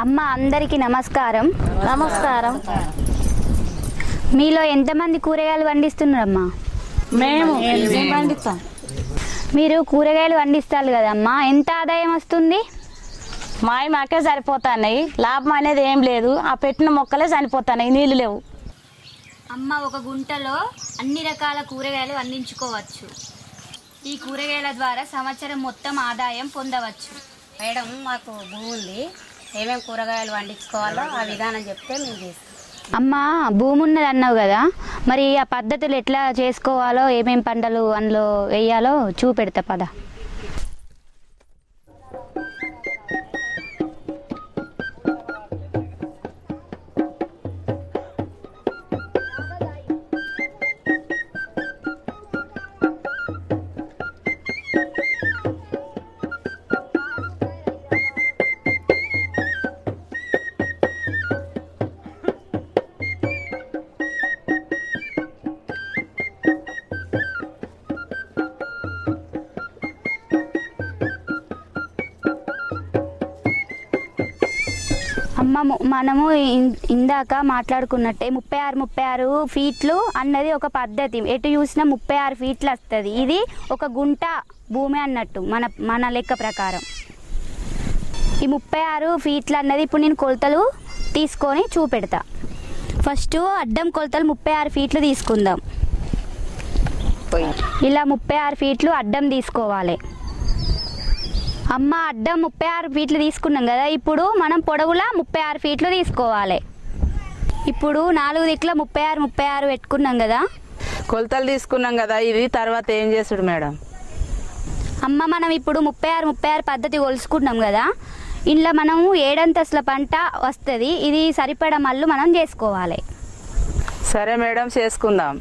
అమ్మ అందరికీ నమస్కారం నమస్కారం మీలో ఎంతమంది కూరగాయలు పండిస్తున్నారమ్మా మేము మేము పండిస్తాం మీరు కూరగాయలు పండిస్తారు కదమ్మా ఎంత ఆదాయం వస్తుంది మావి మాకే సరిపోతున్నాయి లాభం అనేది ఏం లేదు ఆ పెట్టిన మొక్కలే చనిపోతున్నాయి నీళ్లు లేవు అమ్మ ఒక గుంటలో అన్ని రకాల కూరగాయలు పండించుకోవచ్చు ఈ కూరగాయల ద్వారా సంవత్సరం మొత్తం ఆదాయం పొందవచ్చు మేడం మాకు భూమి ఉంది ఏమేమి కూరగాయలు పండించుకోవాలో ఆ విధానం చెప్తే మేము చేస్తాం అమ్మ భూమి ఉన్నది అన్నావు కదా మరి ఆ పద్ధతులు ఎట్లా చేసుకోవాలో ఏమేం పంటలు అందులో వేయాలో చూపెడతా పద అమ్మ ము- మనము ఇన్- ఇందాక మాట్లాడుకున్నట్టే ముప్పై ఆరు ముప్పై ఆరు ఫీట్లు అన్నది ఒక పద్ధతి ఎటు చూసినా ముప్పై ఆరు ఫీట్లు వస్తుంది ఇది ఒక గుంట భూమి అన్నట్టు మన మన లెక్క ప్రకారం ఈ ముప్పై ఆరు ఫీట్లు అన్నది ఇప్పుడు నేను కొలతలు తీసుకొని చూపెడతా ఫస్ట్ అడ్డం కొలతలు ముప్పై ఆరు ఫీట్లు తీసుకుందాం ఇలా ముప్పై ఆరు ఫీట్లు అడ్డం తీసుకోవాలి అమ్మ అడ్డం ముప్పై ఆరు ఫీట్లు తీసుకున్నాం కదా ఇప్పుడు మనం పొడవులా ముప్పై ఆరు ఫీట్లు తీసుకోవాలి ఇప్పుడు నాలుగు దిక్కుల ముప్పై ఆరు ముప్పై ఆరు పెట్టుకున్నాం కదా కొలతలు తీసుకున్నాం కదా ఇది తర్వాత ఏం చేసుడు మేడం అమ్మ మనం ఇప్పుడు ముప్పై ఆరు ముప్పై ఆరు పద్ధతి కొలుసుకున్నాం కదా ఇంట్లో మనము ఏడంతస్తుల పంట వస్తుంది ఇది సరిపడ మళ్ళు మనం చేసుకోవాలి సరే మేడం చేసుకుందాం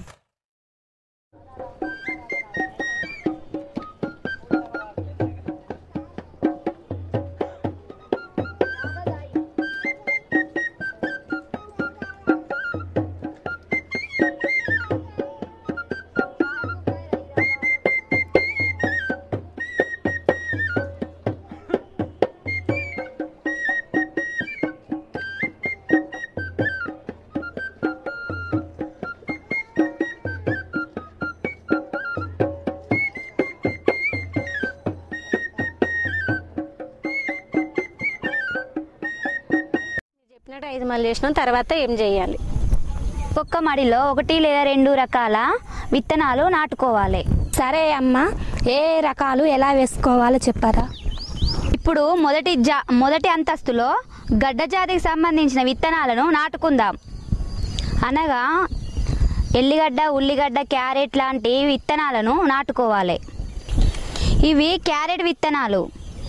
చెప్పినట్టు ఐదు మళ్ళీ వేసినాం తర్వాత ఏం చేయాలి ఒక్క మడిలో ఒకటి లేదా రెండు రకాల విత్తనాలు నాటుకోవాలి సరే అమ్మ ఏ రకాలు ఎలా వేసుకోవాలో చెప్పారా ఇప్పుడు మొదటి జా మొదటి అంతస్తులో గడ్డ జాతికి సంబంధించిన విత్తనాలను నాటుకుందాం అనగా ఎల్లిగడ్డ ఉల్లిగడ్డ క్యారెట్ లాంటి విత్తనాలను నాటుకోవాలి ఇవి క్యారెట్ విత్తనాలు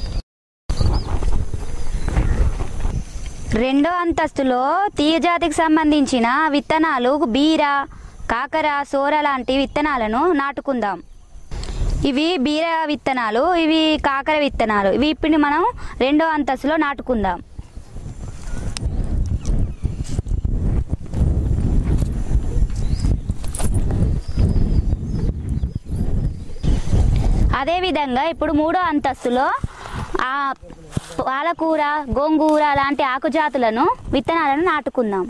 రెండో అంతస్తులో తీగ జాతికి సంబంధించిన విత్తనాలు బీర కాకర సోర లాంటి విత్తనాలను నాటుకుందాం ఇవి బీర విత్తనాలు ఇవి కాకర విత్తనాలు ఇవి ఇప్పుడు మనం రెండో అంతస్తులో నాటుకుందాం అదేవిధంగా ఇప్పుడు మూడో అంతస్తులో ఆ పాలకూర గోంగూర లాంటి ఆకుజాతులను విత్తనాలను నాటుకుందాం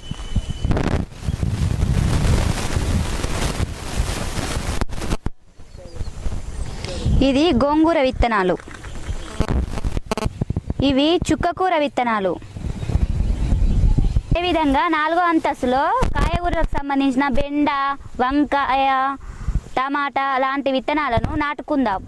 ఇది గోంగూర విత్తనాలు ఇవి చుక్కకూర విత్తనాలు అదేవిధంగా నాలుగో అంతస్తులో కాయగూరలకు సంబంధించిన బెండ వంకాయ టమాటా లాంటి విత్తనాలను నాటుకుందాం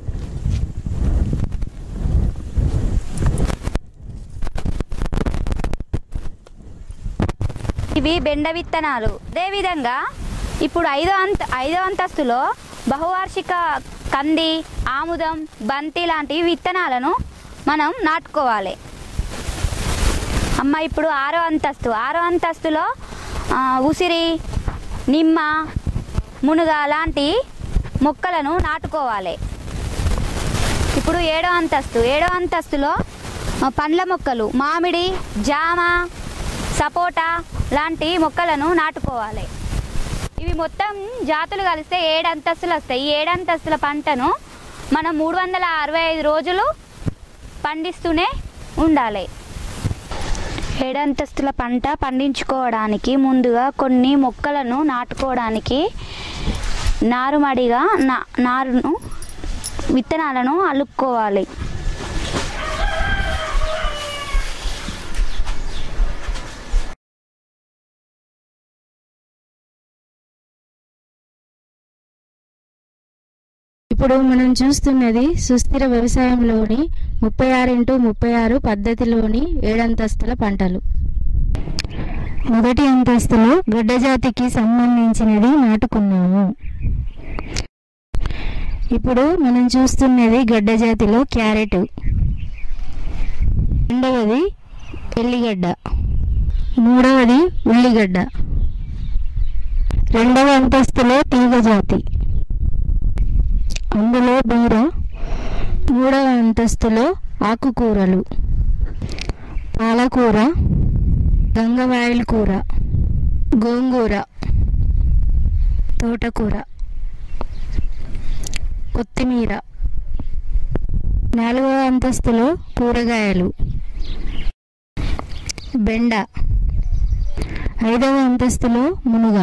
ఇవి బెండ విత్తనాలు అదేవిధంగా ఇప్పుడు ఐదో అంత ఐదో అంతస్తులో బహువార్షిక కంది ఆముదం బంతి లాంటి విత్తనాలను మనం నాటుకోవాలి అమ్మ ఇప్పుడు ఆరో అంతస్తు ఆరో అంతస్తులో ఆ, ఉసిరి నిమ్మ మునుగ లాంటి మొక్కలను నాటుకోవాలి ఇప్పుడు ఏడో అంతస్తు ఏడో అంతస్తులో ఆ, పండ్ల మొక్కలు మామిడి జామ సపోటా లాంటి మొక్కలను నాటుకోవాలి ఇవి మొత్తం జాతులు కలిస్తే ఏడు అంతస్తులు వస్తాయి ఈ ఏడు అంతస్తుల పంటను మనం మూడు వందల అరవై ఐదు రోజులు పండిస్తూనే ఉండాలి ఏడంతస్తుల పంట పండించుకోవడానికి ముందుగా కొన్ని మొక్కలను నాటుకోవడానికి నారుమడిగా నా నారును విత్తనాలను అలుక్కోవాలి ఇప్పుడు మనం చూస్తున్నది సుస్థిర వ్యవసాయంలోని ముప్పై ఆరు ఇంటూ ముప్పై ఆరు పద్ధతిలోని ఏడంతస్తుల పంటలు మొదటి అంతస్తులో గడ్డ జాతికి సంబంధించినది నాటుకున్నాము ఇప్పుడు మనం చూస్తున్నది గడ్డ జాతిలో క్యారెట్ రెండవది ఎల్లిగడ్డ మూడవది ఉల్లిగడ్డ రెండవ అంతస్తులో తీగ జాతి అందులో బీర మూడవ అంతస్తులో ఆకుకూరలు పాలకూర గంగవాయల కూర గోంగూర తోటకూర కొత్తిమీర నాలుగవ అంతస్తులో కూరగాయలు బెండ ఐదవ అంతస్తులో మునుగ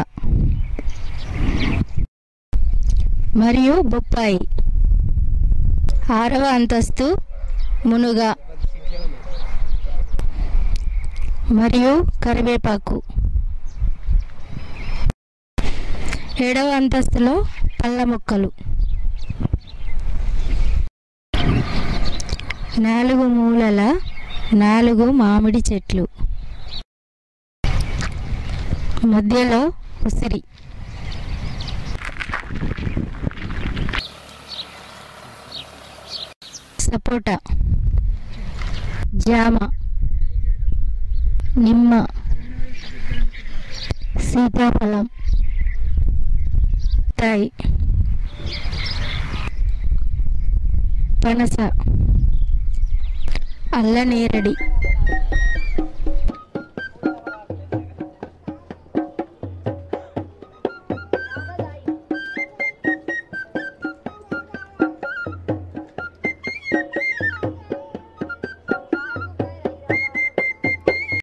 మరియు బొప్పాయి ఆరవ అంతస్తు మునుగ మరియు కరివేపాకు ఏడవ అంతస్తులో పళ్ళ మొక్కలు నాలుగు మూలల నాలుగు మామిడి చెట్లు మధ్యలో ఉసిరి సపోటా జామ నిమ్మ సీతాఫలం తాయి పనస అల్లనేరడి